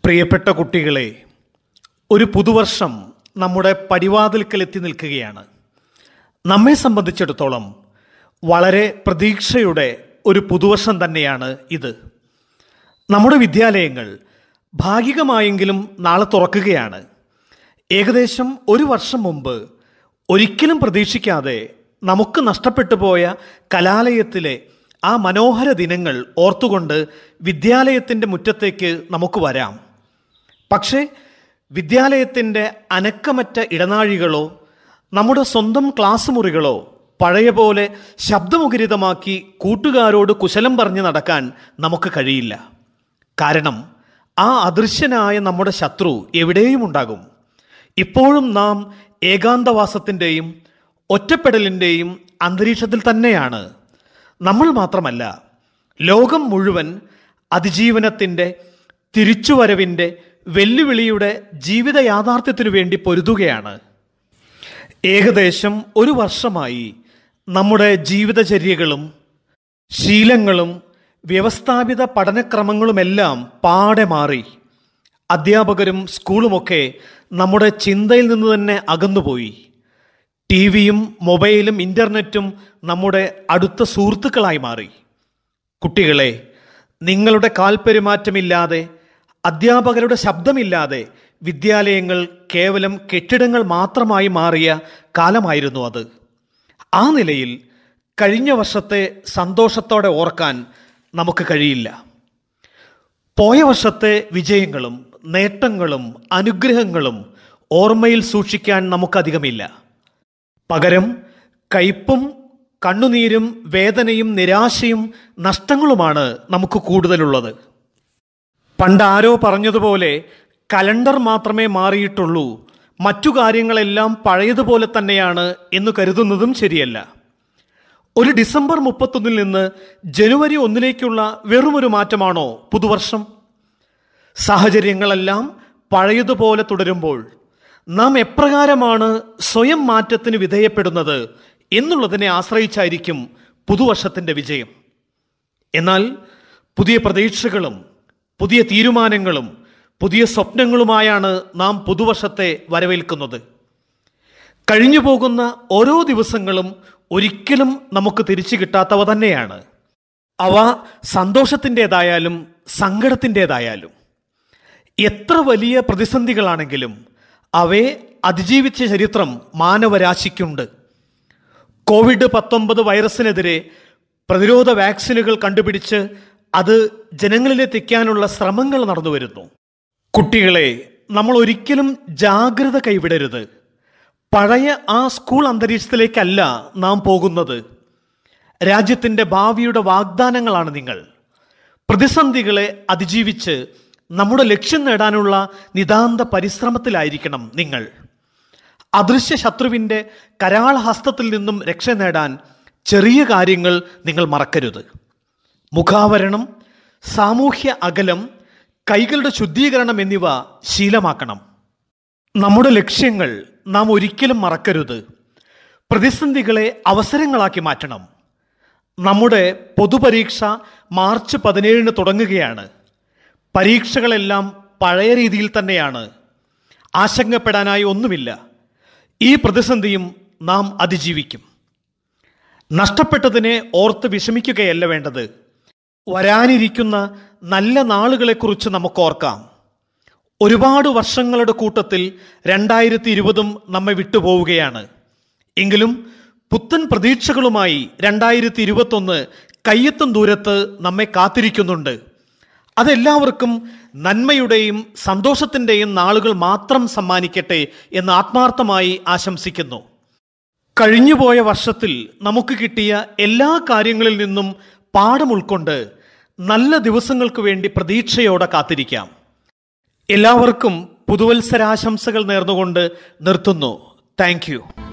പ്രിയപ്പെട്ട കുട്ടികളെ ഒരു പുതുവർഷം നമ്മുടെ പടിവാതിൽക്കൽ എത്തി നിൽക്കുകയാണ് നമ്മെ സംബന്ധിച്ചിടത്തോളം വളരെ പ്രതീക്ഷയുടെ ഒരു പുതുവർഷം തന്നെയാണ് ഇത് നമ്മുടെ വിദ്യാലയങ്ങൾ ഭാഗികമായെങ്കിലും നാളെ തുറക്കുകയാണ് ഏകദേശം ഒരു വർഷം മുമ്പ് ഒരിക്കലും പ്രതീക്ഷിക്കാതെ നമുക്ക് നഷ്ടപ്പെട്ടു പോയ കലാലയത്തിലെ ആ മനോഹര ദിനങ്ങൾ ഓർത്തുകൊണ്ട് വിദ്യാലയത്തിൻ്റെ മുറ്റത്തേക്ക് നമുക്ക് വരാം പക്ഷേ വിദ്യാലയത്തിൻ്റെ അനക്കമറ്റ ഇടനാഴികളോ നമ്മുടെ സ്വന്തം ക്ലാസ് മുറികളോ പഴയ പോലെ ശബ്ദമുഖരിതമാക്കി കൂട്ടുകാരോട് കുശലം പറഞ്ഞ് നടക്കാൻ നമുക്ക് കഴിയില്ല കാരണം ആ അദൃശ്യനായ നമ്മുടെ ശത്രു എവിടെയും ഉണ്ടാകും ഇപ്പോഴും നാം ഏകാന്തവാസത്തിൻ്റെയും ഒറ്റപ്പെടലിൻ്റെയും അന്തരീക്ഷത്തിൽ തന്നെയാണ് നമ്മൾ മാത്രമല്ല ലോകം മുഴുവൻ അതിജീവനത്തിൻ്റെ തിരിച്ചുവരവിൻ്റെ വെല്ലുവിളിയുടെ ജീവിത യാഥാർത്ഥ്യത്തിനു വേണ്ടി പൊരുതുകയാണ് ഏകദേശം ഒരു വർഷമായി നമ്മുടെ ജീവിതചര്യകളും ശീലങ്ങളും വ്യവസ്ഥാപിത പഠനക്രമങ്ങളുമെല്ലാം പാടെ മാറി അധ്യാപകരും സ്കൂളുമൊക്കെ നമ്മുടെ ചിന്തയിൽ നിന്ന് തന്നെ അകന്നുപോയി ടി വിയും മൊബൈലും ഇൻ്റർനെറ്റും നമ്മുടെ അടുത്ത സുഹൃത്തുക്കളായി മാറി കുട്ടികളെ നിങ്ങളുടെ കാൽപ്പെരുമാറ്റമില്ലാതെ അധ്യാപകരുടെ ശബ്ദമില്ലാതെ വിദ്യാലയങ്ങൾ കേവലം കെട്ടിടങ്ങൾ മാത്രമായി മാറിയ കാലമായിരുന്നു അത് ആ നിലയിൽ കഴിഞ്ഞ വർഷത്തെ സന്തോഷത്തോടെ ഓർക്കാൻ നമുക്ക് കഴിയില്ല പോയ വർഷത്തെ വിജയങ്ങളും നേട്ടങ്ങളും അനുഗ്രഹങ്ങളും ഓർമ്മയിൽ സൂക്ഷിക്കാൻ നമുക്കധികമില്ല പകരം കയ്പും കണ്ണുനീരും വേദനയും നിരാശയും നഷ്ടങ്ങളുമാണ് നമുക്ക് കൂടുതലുള്ളത് പണ്ട് ആരോ പറഞ്ഞതുപോലെ കലണ്ടർ മാത്രമേ മാറിയിട്ടുള്ളൂ മറ്റു കാര്യങ്ങളെല്ലാം പഴയതുപോലെ തന്നെയാണ് എന്ന് കരുതുന്നതും ശരിയല്ല ഒരു ഡിസംബർ മുപ്പത്തൊന്നിൽ നിന്ന് ജനുവരി ഒന്നിലേക്കുള്ള വെറുമൊരു മാറ്റമാണോ പുതുവർഷം സാഹചര്യങ്ങളെല്ലാം പഴയതുപോലെ തുടരുമ്പോൾ നാം എപ്രകാരമാണ് സ്വയം മാറ്റത്തിന് വിധേയപ്പെടുന്നത് എന്നുള്ളതിനെ ആശ്രയിച്ചായിരിക്കും പുതുവർഷത്തിൻ്റെ വിജയം എന്നാൽ പുതിയ പ്രതീക്ഷകളും പുതിയ തീരുമാനങ്ങളും പുതിയ സ്വപ്നങ്ങളുമായാണ് നാം പുതുവർഷത്തെ വരവേൽക്കുന്നത് കഴിഞ്ഞു പോകുന്ന ഓരോ ദിവസങ്ങളും ഒരിക്കലും നമുക്ക് തിരിച്ചു കിട്ടാത്തവ തന്നെയാണ് അവ സന്തോഷത്തിൻ്റെതായാലും സങ്കടത്തിൻ്റെതായാലും എത്ര വലിയ പ്രതിസന്ധികളാണെങ്കിലും അവയെ അതിജീവിച്ച ചരിത്രം മാനവരാശിക്കുണ്ട് കോവിഡ് പത്തൊമ്പത് വൈറസിനെതിരെ പ്രതിരോധ വാക്സിനുകൾ കണ്ടുപിടിച്ച് അത് ജനങ്ങളിലെത്തിക്കാനുള്ള ശ്രമങ്ങൾ നടന്നു വരുന്നു കുട്ടികളെ നമ്മൾ ഒരിക്കലും ജാഗ്രത കൈവിടരുത് പഴയ ആ സ്കൂൾ അന്തരീക്ഷത്തിലേക്കല്ല നാം പോകുന്നത് രാജ്യത്തിൻ്റെ ഭാവിയുടെ വാഗ്ദാനങ്ങളാണ് നിങ്ങൾ പ്രതിസന്ധികളെ അതിജീവിച്ച് നമ്മുടെ ലക്ഷ്യം നേടാനുള്ള നിതാന്ത പരിശ്രമത്തിലായിരിക്കണം നിങ്ങൾ അദൃശ്യ ശത്രുവിൻ്റെ കരാളഹസ്തത്തിൽ നിന്നും രക്ഷ നേടാൻ ചെറിയ കാര്യങ്ങൾ നിങ്ങൾ മറക്കരുത് മുഖാവരണം സാമൂഹ്യ അകലം കൈകളുടെ ശുദ്ധീകരണം എന്നിവ ശീലമാക്കണം നമ്മുടെ ലക്ഷ്യങ്ങൾ നാം ഒരിക്കലും മറക്കരുത് പ്രതിസന്ധികളെ അവസരങ്ങളാക്കി മാറ്റണം നമ്മുടെ പൊതുപരീക്ഷ മാർച്ച് പതിനേഴിന് തുടങ്ങുകയാണ് പരീക്ഷകളെല്ലാം പഴയ രീതിയിൽ തന്നെയാണ് ആശങ്കപ്പെടാനായി ഒന്നുമില്ല ഈ പ്രതിസന്ധിയും നാം അതിജീവിക്കും നഷ്ടപ്പെട്ടതിനെ ഓർത്ത് വിഷമിക്കുകയല്ല വേണ്ടത് വരാനിരിക്കുന്ന നല്ല നാളുകളെക്കുറിച്ച് നമുക്ക് ഓർക്കാം ഒരുപാട് വർഷങ്ങളുടെ കൂട്ടത്തിൽ രണ്ടായിരത്തി ഇരുപതും നമ്മെ വിട്ടുപോവുകയാണ് എങ്കിലും പുത്തൻ പ്രതീക്ഷകളുമായി രണ്ടായിരത്തി ഇരുപത്തൊന്ന് കയ്യെത്തും ദൂരത്ത് നമ്മെ കാത്തിരിക്കുന്നുണ്ട് അതെല്ലാവർക്കും നന്മയുടെയും സന്തോഷത്തിൻ്റെയും നാളുകൾ മാത്രം സമ്മാനിക്കട്ടെ എന്ന് ആത്മാർത്ഥമായി ആശംസിക്കുന്നു കഴിഞ്ഞുപോയ വർഷത്തിൽ നമുക്ക് കിട്ടിയ എല്ലാ കാര്യങ്ങളിൽ നിന്നും പാഠം ഉൾക്കൊണ്ട് നല്ല ദിവസങ്ങൾക്ക് വേണ്ടി പ്രതീക്ഷയോടെ കാത്തിരിക്കാം എല്ലാവർക്കും പുതുവത്സരാശംസകൾ നേർന്നുകൊണ്ട് നിർത്തുന്നു താങ്ക്